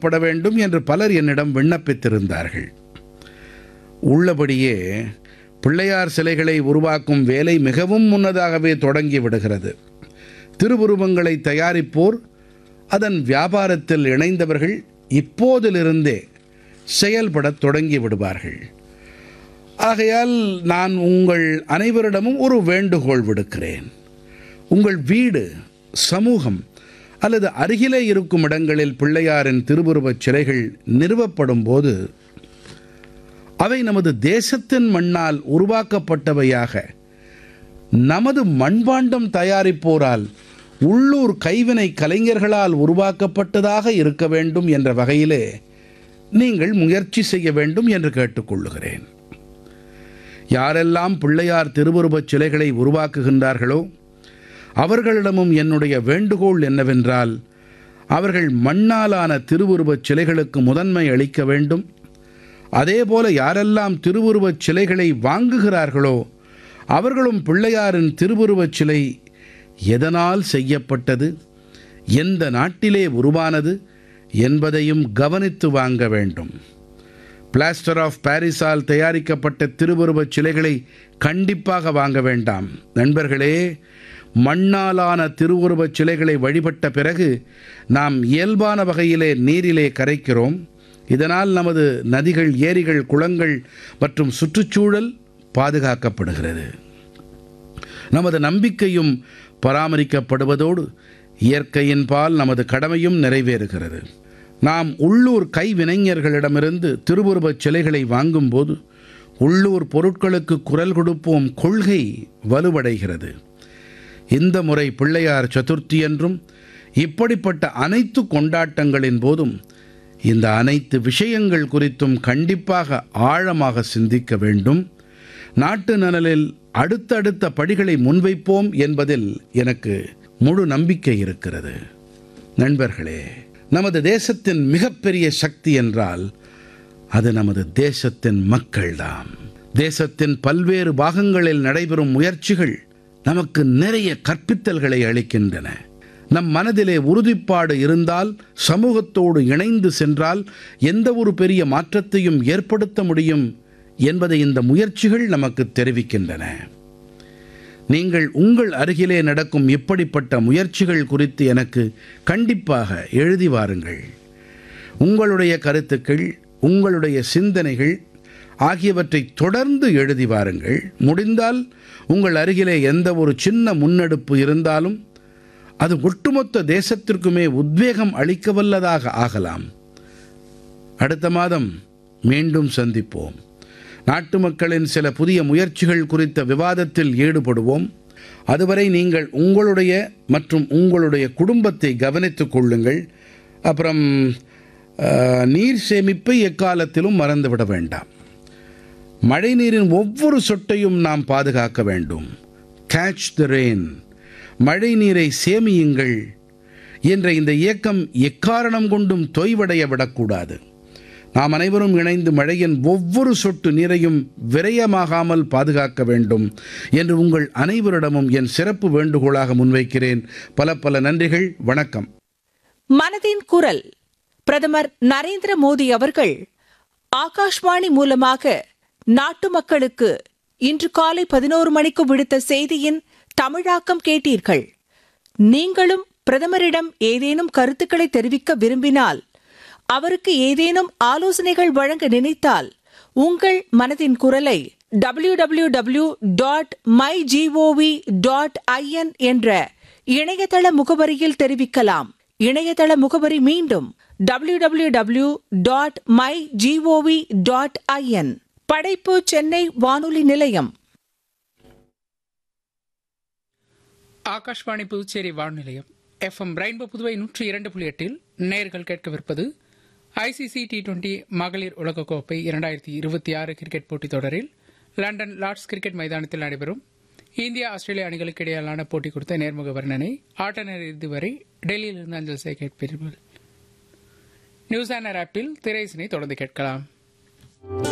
உருவாக்கப்பட வேண்டும் என்று பலர் என்னிடம் விண்ணப்பித்திருந்தார்கள் உள்ளபடியே பிள்ளையார் சிலைகளை உருவாக்கும் வேலை மிகவும் முன்னதாகவே தொடங்கி விடுகிறது திருவுருவங்களை தயாரிப்போர் அதன் வியாபாரத்தில் இணைந்தவர்கள் இப்போதிலிருந்தே செயல்படத் தொடங்கி விடுவார்கள் ஆகையால் நான் உங்கள் அனைவரிடமும் ஒரு வேண்டுகோள் விடுக்கிறேன் உங்கள் வீடு சமூகம் அல்லது அருகிலே இருக்கும் இடங்களில் பிள்ளையாரின் திருவுருவச் சிலைகள் நிறுவப்படும் போது அவை நமது தேசத்தின் மண்ணால் உருவாக்கப்பட்டவையாக நமது மண்பாண்டம் தயாரிப்போரால் உள்ளூர் கைவினை கலைஞர்களால் உருவாக்கப்பட்டதாக இருக்க வேண்டும் என்ற வகையிலே நீங்கள் முயற்சி செய்ய வேண்டும் என்று கேட்டுக்கொள்ளுகிறேன் யாரெல்லாம் பிள்ளையார் திருவுருவச் சிலைகளை உருவாக்குகின்றார்களோ அவர்களிடமும் என்னுடைய வேண்டுகோள் என்னவென்றால் அவர்கள் மண்ணாலான திருவுருவச் சிலைகளுக்கு முதன்மை அளிக்க வேண்டும் அதேபோல யாரெல்லாம் திருவுருவச் சிலைகளை வாங்குகிறார்களோ அவர்களும் பிள்ளையாரின் திருவுருவச் சிலை எதனால் செய்யப்பட்டது எந்த நாட்டிலே உருவானது என்பதையும் கவனித்து வாங்க வேண்டும் பிளாஸ்டர் ஆஃப் பாரிஸால் தயாரிக்கப்பட்ட திருவுருவச் சிலைகளை கண்டிப்பாக வாங்க வேண்டாம் நண்பர்களே மண்ணாலான திருவுருவச் சிலைகளை வழிபட்ட பிறகு நாம் இயல்பான வகையிலே நீரிலே கரைக்கிறோம் இதனால் நமது நதிகள் ஏரிகள் குளங்கள் மற்றும் சுற்றுச்சூழல் பாதுகாக்கப்படுகிறது நமது நம்பிக்கையும் பராமரிக்கப்படுவதோடு இயற்கையின் பால் நமது கடமையும் நிறைவேறுகிறது நாம் உள்ளூர் கைவினைஞர்களிடமிருந்து திருவுருவச் சிலைகளை வாங்கும்போது உள்ளூர் பொருட்களுக்கு குரல் கொடுப்போம் கொள்கை வலுவடைகிறது இந்த முறை பிள்ளையார் சதுர்த்தி என்றும் இப்படிப்பட்ட அனைத்து கொண்டாட்டங்களின் போதும் இந்த அனைத்து விஷயங்கள் குறித்தும் கண்டிப்பாக ஆழமாக சிந்திக்க வேண்டும் நாட்டு நலனில் அடுத்தடுத்த படிகளை முன்வைப்போம் என்பதில் எனக்கு முழு நம்பிக்கை இருக்கிறது நண்பர்களே நமது தேசத்தின் மிகப்பெரிய சக்தி என்றால் அது நமது தேசத்தின் மக்கள்தாம் தேசத்தின் பல்வேறு பாகங்களில் நடைபெறும் முயற்சிகள் நமக்கு நிறைய கற்பித்தல்களை அளிக்கின்றன நம் மனதிலே உறுதிப்பாடு இருந்தால் சமூகத்தோடு இணைந்து சென்றால் எந்த ஒரு பெரிய மாற்றத்தையும் ஏற்படுத்த முடியும் என்பதை இந்த முயற்சிகள் நமக்கு தெரிவிக்கின்றன நீங்கள் உங்கள் அருகிலே நடக்கும் இப்படிப்பட்ட முயற்சிகள் குறித்து எனக்கு கண்டிப்பாக எழுதி வாருங்கள் உங்களுடைய கருத்துக்கள் உங்களுடைய சிந்தனைகள் ஆகியவற்றை தொடர்ந்து எழுதி வாருங்கள் முடிந்தால் உங்கள் அருகிலே எந்த ஒரு சின்ன முன்னெடுப்பு இருந்தாலும் அது ஒட்டுமொத்த தேசத்திற்குமே உத்வேகம் அளிக்கவல்லதாக ஆகலாம் அடுத்த மாதம் மீண்டும் சந்திப்போம் நாட்டு மக்களின் சில புதிய முயற்சிகள் குறித்த விவாதத்தில் ஈடுபடுவோம் அதுவரை நீங்கள் உங்களுடைய மற்றும் உங்களுடைய குடும்பத்தை கவனித்துக் கொள்ளுங்கள் அப்புறம் அஹ், நீர் சேமிப்பை எக்காலத்திலும் மறந்துவிட வேண்டாம் மழைநீரின் ஒவ்வொரு சொட்டையும் நாம் பாதுகாக்க வேண்டும் கேட்ச் த ரெயின் மழை நீரை சேமியுங்கள் என்ற இந்த இயக்கம் எக்காரணம் கொண்டும் தொய்வடைய விடக்கூடாது நாம் அனைவரும் இணைந்து மழையின் ஒவ்வொரு சொட்டு நீரையும் விரயமாகாமல் பாதுகாக்க வேண்டும் என்று உங்கள் அனைவரிடமும் என் சிறப்பு வேண்டுகோளாக முன்வைக்கிறேன் பல பல நன்றிகள் வணக்கம் மனதின் குரல் பிரதமர் நரேந்திர மோடி அவர்கள் ஆகாஷ்வாணி மூலமாக நாட்டு மக்களுக்கு இன்று காலை பதினோரு மணிக்கு விடுத்த செய்தியின் தமிழாக்கம் கேட்டீர்கள் நீங்களும் பிரதமரிடம் ஏதேனும் கருத்துக்களை தெரிவிக்க விரும்பினால் அவருக்கு ஏதேனும் ஆலோசனைகள் வழங்க நினைத்தால் உங்கள் மனதின் குரலை W W W dot my dot I N என்ற இணையதள முகவரியில் தெரிவிக்கலாம் இணையதள முகவரி மீண்டும் W W W dot my dot I N படைப்பு சென்னை வானொலி நிலையம் ஆகாஷ்வாணி புதுச்சேரி வானொலியம் எஃப்எம் ரெயின்போ புதுவை நூற்றி இரண்டு புள்ளி எட்டில் நேர்கள் கேட்கவிருப்பது ஐசிசி டி டுவெண்டி மகளிர் உலகக்கோப்பை இரண்டாயிரத்தி இருபத்தி ஆறு கிரிக்கெட் போட்டித் தொடரில் லண்டன் லார்ட்ஸ் கிரிக்கெட் மைதானத்தில் நடைபெறும் இந்தியா ஆஸ்திரேலியா அணிகளுக்கு இடையிலான போட்டி குறித்த நேர்முக வர்ணனை ஆட்ட நேர இறுதி வரை டெல்லியிலிருந்து அஞ்சல் செய்ய கேட்பீர்கள் நியூஸ் ஆனர் ஆப்பில் திரைசினை தொடர்ந்து கேட்கலாம்